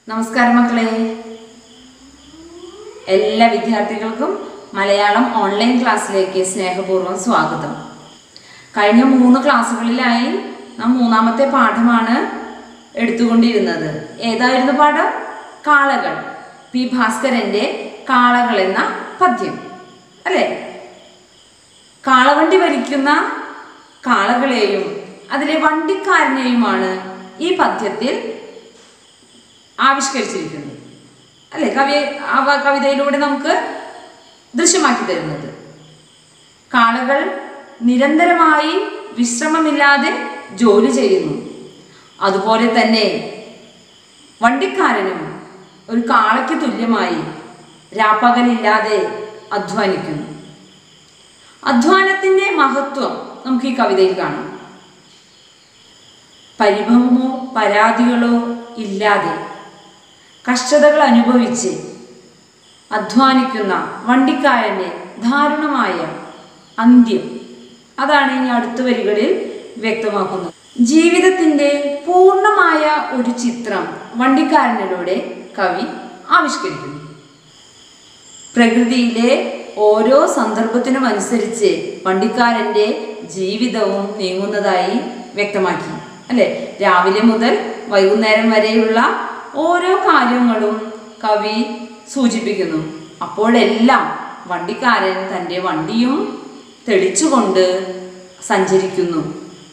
നമസ്കാരം മക്കളെ എല്ലാ വിദ്യാർത്ഥികൾക്കും മലയാളം ഓൺലൈൻ ക്ലാസ്സിലേക്ക് സ്നേഹപൂർവ്വം സ്വാഗതം കഴിഞ്ഞ മൂന്ന് ക്ലാസ്സുകളിലായി നാം മൂന്നാമത്തെ പാഠമാണ് എടുത്തുകൊണ്ടിരുന്നത് ഏതായിരുന്നു പാഠം കാളകൾ പി ഭാസ്കരന്റെ കാളകൾ എന്ന പദ്യം അല്ലേ കാളവണ്ടി വലിക്കുന്ന കാളകളെയും അതിലെ വണ്ടിക്കാരനെയുമാണ് ഈ പദ്യത്തിൽ ആവിഷ്കരിച്ചിരിക്കുന്നത് അല്ലെ കവി ആ വ- കവിതയിലൂടെ നമുക്ക് ദൃശ്യമാക്കി തരുന്നത് കാളകൾ നിരന്തരമായി വിശ്രമമില്ലാതെ ജോലി ചെയ്യുന്നു അതുപോലെ തന്നെ വണ്ടിക്കാരനും ഒരു കാളയ്ക്ക് തുല്യമായി രാപ്പകലില്ലാതെ അധ്വാനിക്കുന്നു അധ്വാനത്തിന്റെ മഹത്വം നമുക്ക് ഈ കവിതയിൽ കാണാം പരിഭവമോ പരാതികളോ ഇല്ലാതെ കഷ്ടതകൾ അനുഭവിച്ച് അധ്വാനിക്കുന്ന വണ്ടിക്കാരൻ്റെ ദാരുണമായ അന്ത്യം അതാണ് ഇനി അടുത്ത വരികളിൽ വ്യക്തമാക്കുന്നത് ജീവിതത്തിന്റെ പൂർണ്ണമായ ഒരു ചിത്രം വണ്ടിക്കാരനിലൂടെ കവി ആവിഷ്കരിക്കുന്നു പ്രകൃതിയിലെ ഓരോ സന്ദർഭത്തിനും അനുസരിച്ച് വണ്ടിക്കാരൻ്റെ ജീവിതവും നീങ്ങുന്നതായി വ്യക്തമാക്കി അല്ലെ രാവിലെ മുതൽ വൈകുന്നേരം വരെയുള്ള ഓരോ കാര്യങ്ങളും കവി സൂചിപ്പിക്കുന്നു അപ്പോഴെല്ലാം വണ്ടിക്കാരൻ തൻ്റെ വണ്ടിയും തെളിച്ചുകൊണ്ട് സഞ്ചരിക്കുന്നു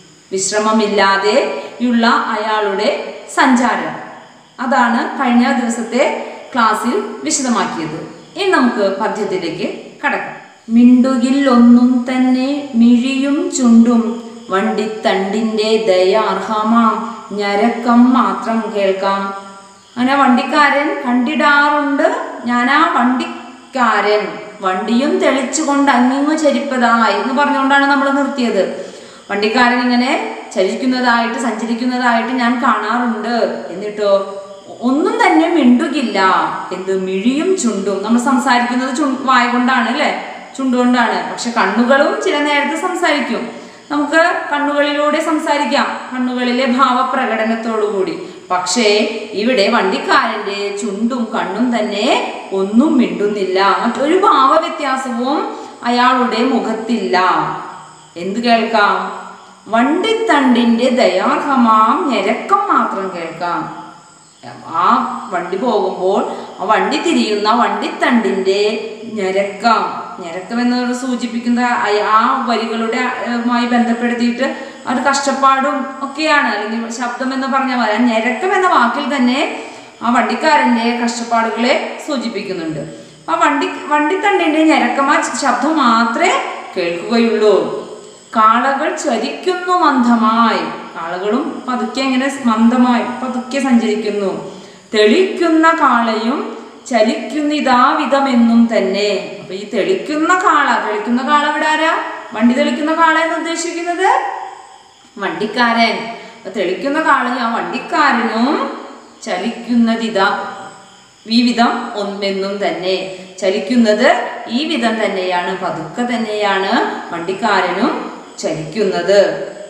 വിശ്രമമില്ലാതെയുള്ള അയാളുടെ സഞ്ചാരം അതാണ് കഴിഞ്ഞ ദിവസത്തെ ക്ലാസ്സിൽ വിശദമാക്കിയത് ഇനി നമുക്ക് പദ്യത്തിലേക്ക് കടക്കാം മിണ്ടുകിൽ ഒന്നും തന്നെ മിഴിയും ചുണ്ടും വണ്ടിത്തണ്ടിന്റെ ദയാർഹമാം ഞരക്കം മാത്രം കേൾക്കാം അങ്ങനെ വണ്ടിക്കാരൻ കണ്ടിടാറുണ്ട് ഞാൻ ആ വണ്ടിക്കാരൻ വണ്ടിയും തെളിച്ചുകൊണ്ട് അങ്ങിങ്ങു ചരിപ്പതായി എന്ന് പറഞ്ഞുകൊണ്ടാണ് നമ്മൾ നിർത്തിയത് വണ്ടിക്കാരൻ ഇങ്ങനെ ചലിക്കുന്നതായിട്ട് സഞ്ചരിക്കുന്നതായിട്ട് ഞാൻ കാണാറുണ്ട് എന്നിട്ടോ ഒന്നും തന്നെ മിണ്ടുകില്ല എന്ത് മിഴിയും ചുണ്ടും നമ്മൾ സംസാരിക്കുന്നത് ചു വായ കൊണ്ടാണ് അല്ലേ ചുണ്ടുകൊണ്ടാണ് പക്ഷെ കണ്ണുകളും ചില നേരത്തെ സംസാരിക്കും നമുക്ക് കണ്ണുകളിലൂടെ സംസാരിക്കാം കണ്ണുകളിലെ ഭാവപ്രകടനത്തോടുകൂടി പക്ഷേ ഇവിടെ വണ്ടിക്കാരന്റെ ചുണ്ടും കണ്ണും തന്നെ ഒന്നും മിണ്ടുന്നില്ല മറ്റൊരു ഭാവവ്യത്യാസവും അയാളുടെ മുഖത്തില്ല എന്ത് കേൾക്കാം വണ്ടിത്തണ്ടിന്റെ ദയാർഹമാം ഞരക്കം മാത്രം കേൾക്കാം ആ വണ്ടി പോകുമ്പോൾ ആ വണ്ടി തിരിയുന്ന വണ്ടിത്തണ്ടിന്റെ ഞരക്കം ഞരക്കം എന്ന് സൂചിപ്പിക്കുന്ന അയ- ആ വരികളുടെ ഏർ, മായി ബന്ധപ്പെടുത്തിയിട്ട് ഒരു കഷ്ടപ്പാടും ഒക്കെയാണ് അല്ലെങ്കിൽ ശബ്ദം എന്ന് പറഞ്ഞാൽ മതി ആ ഞരക്കം എന്ന വാക്കിൽ തന്നെ ആ വണ്ടിക്കാരന്റെ കഷ്ടപ്പാടുകളെ സൂചിപ്പിക്കുന്നുണ്ട് ആ വണ്ടി വണ്ടിത്തണ്ടിന്റെ ഞരക്കം ആ ശബ്ദം മാത്രമേ കേൾക്കുകയുള്ളൂ കാളകൾ ചരിക്കുന്നു മന്ദമായി കാളകളും പതുക്കെ ഇങ്ങനെ മന്ദമായി പതുക്കെ സഞ്ചരിക്കുന്നു തെളിക്കുന്ന കാളയും ചലിക്കുന്നിതാ വിധമെന്നും തന്നെ അപ്പൊ ഈ തെളിക്കുന്ന കാള തെളിക്കുന്ന കാള ഇവിടെ ആരാ വണ്ടി തെളിക്കുന്ന കാള എന്ന് ഉദ്ദേശിക്കുന്നത് വണ്ടിക്കാരൻ അപ്പൊ തെളിക്കുന്ന കാളയും ആ വണ്ടിക്കാരനും ചലിക്കുന്നതിതാ ഈ വിധം ഒന്നെന്നും തന്നെ ചലിക്കുന്നത് ഈ വിധം തന്നെയാണ് പതുക്കെ തന്നെയാണ് വണ്ടിക്കാരനും ചലിക്കുന്നത്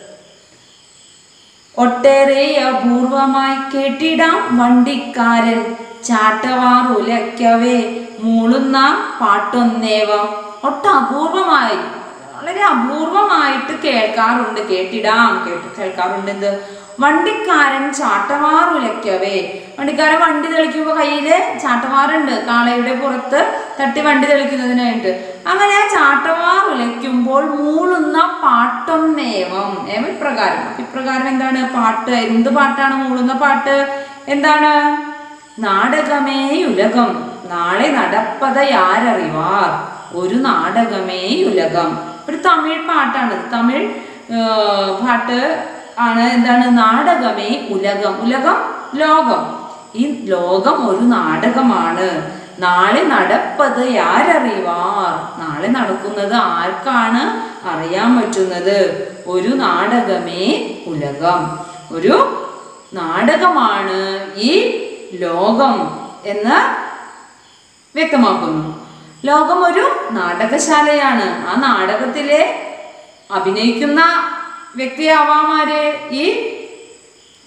ഒട്ടേറെ അപൂർവമായി കേട്ടിടാം വണ്ടിക്കാരൻ ചാട്ടവാർ ഉലയ്ക്കവേ മൂളുന്ന പാട്ടൊന്നേവം ഒട്ട അപൂർവമായി വളരെ അപൂർവമായിട്ട് കേൾക്കാറുണ്ട് കേട്ടിടാം കേട്ട് കേൾക്കാറുണ്ട് എന്ത് വണ്ടിക്കാരൻ ചാട്ടവാർ ഉലയ്ക്കവേ വണ്ടിക്കാരൻ വണ്ടി തെളിക്കുമ്പോൾ കയ്യില് ചാട്ടവാറുണ്ട് കാളയുടെ പുറത്ത് തട്ടി വണ്ടി തെളിക്കുന്നതിനായിട്ട് അങ്ങനെ ആ ചാട്ടവാർ ഉലയ്ക്കുമ്പോൾ മൂളുന്ന പാട്ടൊന്നേവം ഏവം ഇപ്രകാരം അപ്പൊ ഇപ്രകാരം എന്താണ് പാട്ട് എന്ത് പാട്ടാണ് മൂളുന്ന പാട്ട് എന്താണ് നാടകമേ ഉലകം നാളെ നടപ്പതയാരറിവാർ ഒരു നാടകമേ ഉലകം ഒരു തമിഴ് പാട്ടാണ് തമിഴ് ആ, പാട്ട് ആണ് എന്താണ് നാടകമേ ഉലകം ഉലകം ലോകം ഈ ലോകം ഒരു നാടകമാണ് നാളെ നടപ്പത് ആരറിവാർ നാളെ നടക്കുന്നത് ആർക്കാണ് അറിയാൻ പറ്റുന്നത് ഒരു നാടകമേ ഉലകം ഒരു നാടകമാണ് ഈ ലോകം എന്ന് വ്യക്തമാക്കുന്നു ലോകം ഒരു നാടകശാലയാണ് ആ നാടകത്തിലെ അഭിനയിക്കുന്ന വ്യക്തിയാവാമാര് ഈ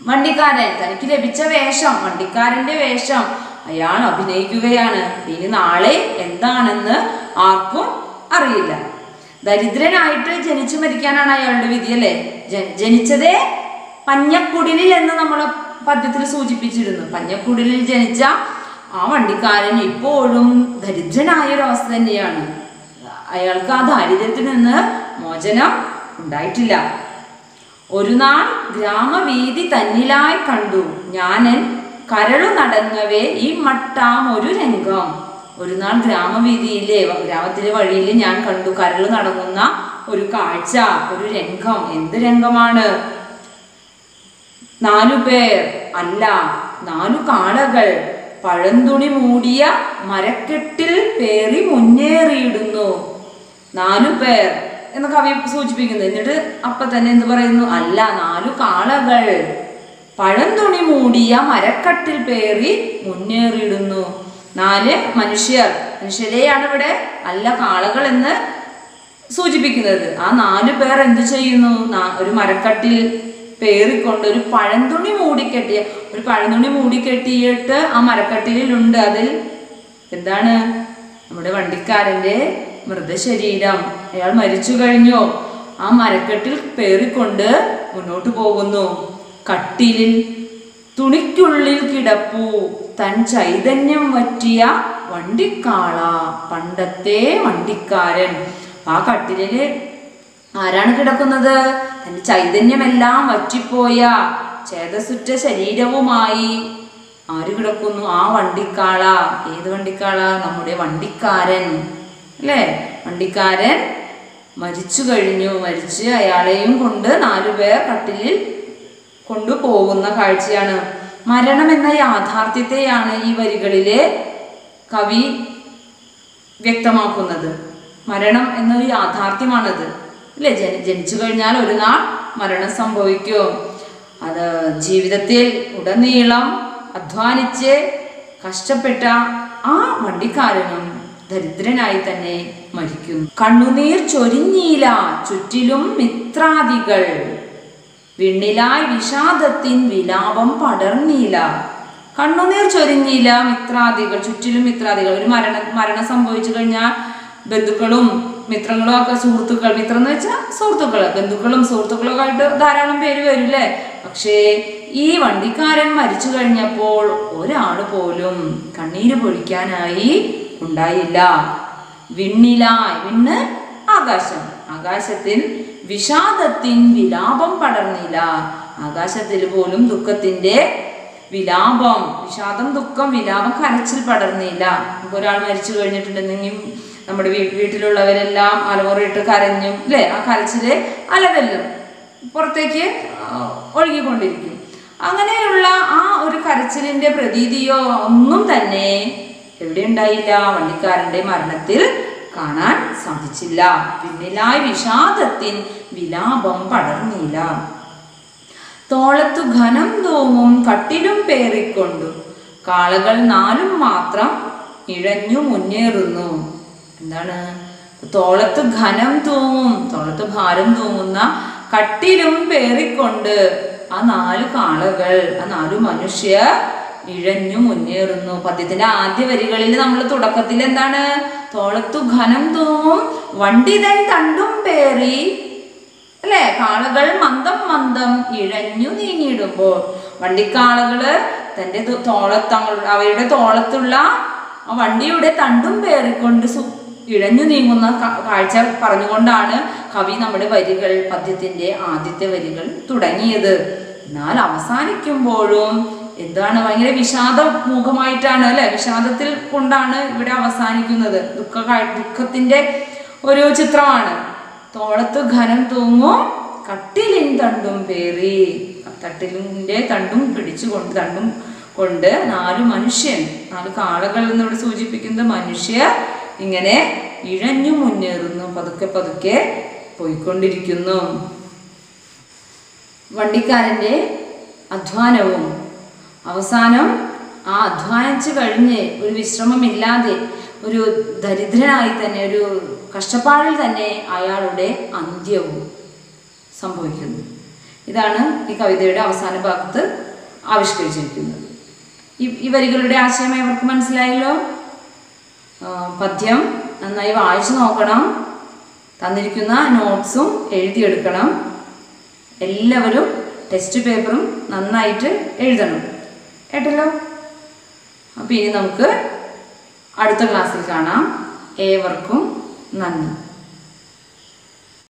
വണ്ടിക്കാരൻ തനിക്ക് ലഭിച്ച വേഷം വണ്ടിക്കാരന്റെ വേഷം അയാൾ അഭിനയിക്കുകയാണ് ഇനി നാളെ എന്താണെന്ന് ആർക്കും അറിയില്ല ദരിദ്രനായിട്ട് ജനിച്ചു മരിക്കാനാണ് അയാളുടെ വിധി അല്ലേ ജ- ജനിച്ചതേ പഞ്ഞക്കുടിലിൽ എന്ന് നമ്മൾ പദ്യത്തിൽ സൂചിപ്പിച്ചിരുന്നു പഞ്ഞക്കുടിലിൽ ജനിച്ച ആ വണ്ടിക്കാരൻ ഇപ്പോഴും ദരിദ്രനായ ഒരു അവസ്ഥ തന്നെയാണ് അയാൾക്ക് ആ ദാരിദ്ര്യത്തിൽ നിന്ന് മോചനം ഉണ്ടായിട്ടില്ല ഒരു നാൾ ഗ്രാമവീതി തന്നിലായി കണ്ടു ഞാനൻ കരളു നടങ്ങവേ ഈ മട്ടാം ഒരു രംഗം ഒരു നാൾ ഗ്രാമവീതിയിലെ ഗ്രാമത്തിലെ വഴിയിൽ ഞാൻ കണ്ടു കരളു നടങ്ങുന്ന ഒരു കാഴ്ച ഒരു രംഗം എന്ത് രംഗമാണ് നാലു പേർ അല്ല നാലു കാളകൾ പഴന്തുണി മൂടിയ മരക്കെട്ടിൽ പേറി മുന്നേറിയിടുന്നു നാലു പേർ എന്ന് കവി സൂചിപ്പിക്കുന്നു എന്നിട്ട് അപ്പൊ തന്നെ എന്ത് പറയുന്നു അല്ല നാലു കാളകൾ പഴന്തുണി മൂടിയ മരക്കട്ടിൽ പേറി മുന്നേറിയിടുന്നു നാല് മനുഷ്യർ മനുഷ്യരെയാണ് ഇവിടെ അല്ല കാളകൾ എന്ന് സൂചിപ്പിക്കുന്നത് ആ നാലു പേർ എന്ത് ചെയ്യുന്നു നാ- ഒരു മരക്കട്ടിൽ പേറിക്കൊണ്ട് ഒരു പഴന്തുണി മൂടിക്കെട്ടിയ ഒരു പഴന്തുണി മൂടിക്കെട്ടിയിട്ട് ആ മരക്കട്ടിലുണ്ട് അതിൽ എന്താണ് നമ്മുടെ വണ്ടിക്കാരന്റെ മൃതശരീരം അയാൾ മരിച്ചു കഴിഞ്ഞു ആ മരക്കെട്ടിൽ പേറിക്കൊണ്ട് മുന്നോട്ട് പോകുന്നു കട്ടിലിൽ തുണിക്കുള്ളിൽ കിടപ്പു തൻ ചൈതന്യം വറ്റിയ വണ്ടിക്കാള പണ്ടത്തെ വണ്ടിക്കാരൻ ആ കട്ടിലില് ആരാണ് കിടക്കുന്നത് തന്റെ ചൈതന്യമെല്ലാം വറ്റിപ്പോയ ചേതസുറ്റ ശരീരവുമായി ആര് കിടക്കുന്നു ആ വണ്ടിക്കാള ഏത് വണ്ടിക്കാള നമ്മുടെ വണ്ടിക്കാരൻ അല്ലേ വണ്ടിക്കാരൻ മരിച്ചു കഴിഞ്ഞു മരിച്ച് അയാളെയും കൊണ്ട് നാലുപേർ കട്ടിലിൽ കൊണ്ടുപോകുന്ന കാഴ്ചയാണ് മരണം എന്ന യാഥാർത്ഥ്യത്തെയാണ് ഈ വരികളിലെ കവി വ്യക്തമാക്കുന്നത് മരണം എന്നൊരു യാഥാർത്ഥ്യമാണത് അല്ലേ ജനി ജനിച്ചു കഴിഞ്ഞാൽ ഒരു നാൾ മരണം സംഭവിക്കും അത് ജീവിതത്തിൽ ഉടനീളം അധ്വാനിച്ച് കഷ്ടപ്പെട്ട ആ വണ്ടിക്കാരനും ദരിദ്രനായി തന്നെ മരിക്കും കണ്ണുനീർ ചൊരിഞ്ഞീല ചുറ്റിലും മിത്രാദികൾ വിണ്ണിലായി വിഷാദത്തിൻ വിലാപം പടർന്നീല കണ്ണുനീർ ചൊരിഞ്ഞില്ല മിത്രാദികൾ ചുറ്റിലും മിത്രാദികൾ ഒരു മരണ മരണം സംഭവിച്ചു കഴിഞ്ഞാൽ ബന്ധുക്കളും മിത്രങ്ങളും ഒക്കെ സുഹൃത്തുക്കൾ മിത്രം എന്ന് വെച്ചാൽ സുഹൃത്തുക്കൾ ബന്ധുക്കളും സുഹൃത്തുക്കളും ഒക്കെ ആയിട്ട് ധാരാളം പേര് വരില്ലേ പക്ഷേ ഈ വണ്ടിക്കാരൻ മരിച്ചു കഴിഞ്ഞപ്പോൾ ഒരാൾ പോലും കണ്ണീര് പൊഴിക്കാനായി ഉണ്ടായില്ല വിണ്ണിലായി വിണ്ണ് ആകാശം ആകാശത്തിൽ വിഷാദത്തിൻ വിലാപം പടർന്നില്ല ആകാശത്തിൽ പോലും ദുഃഖത്തിന്റെ വിലാപം വിഷാദം ദുഃഖം വിലാപം കരച്ചിൽ പടർന്നില്ല നമുക്ക് ഒരാൾ മരിച്ചു കഴിഞ്ഞിട്ടുണ്ടെന്നെങ്കിൽ നമ്മുടെ വീ വീട്ടിലുള്ളവരെല്ലാം അലമുറയിട്ട് കരഞ്ഞും അല്ലേ ആ കരച്ചില് അലതല്ലും പുറത്തേക്ക് ആ, ഒഴുകിക്കൊണ്ടിരിക്കും അങ്ങനെയുള്ള ആ ഒരു കരച്ചിലിന്റെ പ്രതീതിയോ ഒന്നും തന്നെ എവിടെ ഉണ്ടായില്ല വണ്ടിക്കാരന്റെ മരണത്തിൽ കാണാൻ സാധിച്ചില്ല പിന്നിലായി വിഷാദത്തിൻ വിലാപം പടർന്നില്ല തോളത്തു ഘനം തോമും കട്ടിലും പേറിക്കൊണ്ടു കാളകൾ നാലും മാത്രം ഇഴഞ്ഞു മുന്നേറുന്നു എന്താണ് തോളത്ത് ഘനം തൂങ്ങും തോളത്ത് ഭാരം തൂങ്ങുന്ന കട്ടിലും പേറിക്കൊണ്ട് ആ നാല് കാളകൾ ആ നാലു മനുഷ്യർ ഇഴഞ്ഞു മുന്നേറുന്നു പദ്യത്തിന്റെ ആദ്യ വരികളിൽ നമ്മൾ തുടക്കത്തിൽ എന്താണ് തോളത്തു ഘനം തൂങ്ങും വണ്ടിതൻ തണ്ടും പേറി അല്ലേ കാളകൾ മന്ദം മന്ദം ഇഴഞ്ഞു നീങ്ങിയിടുമ്പോൾ വണ്ടിക്കാളകള് തന്റെ തു- തോളത്തങ്ങളുടെ അവയുടെ തോളത്തുള്ള ആ വണ്ടിയുടെ തണ്ടും പേറിക്കൊണ്ട് സു ഇഴഞ്ഞു നീങ്ങുന്ന കാ- കാഴ്ച പറഞ്ഞുകൊണ്ടാണ് കവി നമ്മുടെ വരികൾ പദ്യത്തിന്റെ ആദ്യത്തെ വരികൾ തുടങ്ങിയത് എന്നാൽ അവസാനിക്കുമ്പോഴും എന്താണ് ഭയങ്കര വിഷാദ മുഖമായിട്ടാണ് അല്ലെ വിഷാദത്തിൽ കൊണ്ടാണ് ഇവിടെ അവസാനിക്കുന്നത് ദുഃഖ കാ- ദുഃഖത്തിന്റെ ഒരു ചിത്രമാണ് തോളത്ത് ഘനം തൂങ്ങും കട്ടിലിൻ തണ്ടും പേറി തട്ടിലിന്റെ തണ്ടും പിടിച്ചുകൊണ്ട് തണ്ടും കൊണ്ട് നാല് മനുഷ്യൻ നാല് കാളകൾ എന്നിവിടെ സൂചിപ്പിക്കുന്നത് മനുഷ്യർ ഇങ്ങനെ ഇഴഞ്ഞു മുന്നേറുന്നു പതുക്കെ പതുക്കെ പോയിക്കൊണ്ടിരിക്കുന്നു വണ്ടിക്കാരന്റെ അധ്വാനവും അവസാനം ആ അധ്വാനിച്ചു കഴിഞ്ഞ് ഒരു വിശ്രമമില്ലാതെ ഒരു ദരിദ്രനായി തന്നെ ഒരു കഷ്ടപ്പാടിൽ തന്നെ അയാളുടെ അന്ത്യവും സംഭവിക്കുന്നു ഇതാണ് ഈ കവിതയുടെ അവസാന ഭാഗത്ത് ആവിഷ്കരിച്ചിരിക്കുന്നത് ഈ ഈ വരികളുടെ ആശയം ഇവർക്ക് മനസ്സിലായല്ലോ ആ, പദ്യം നന്നായി വായിച്ചു നോക്കണം തന്നിരിക്കുന്ന നോട്ട്സും എഴുതിയെടുക്കണം എല്ലാവരും ടെസ്റ്റ് പേപ്പറും നന്നായിട്ട് എഴുതണം കേട്ടല്ലോ അപ്പോൾ ഇനി നമുക്ക് അടുത്ത ക്ലാസ്സിൽ കാണാം ഏവർക്കും നന്ദി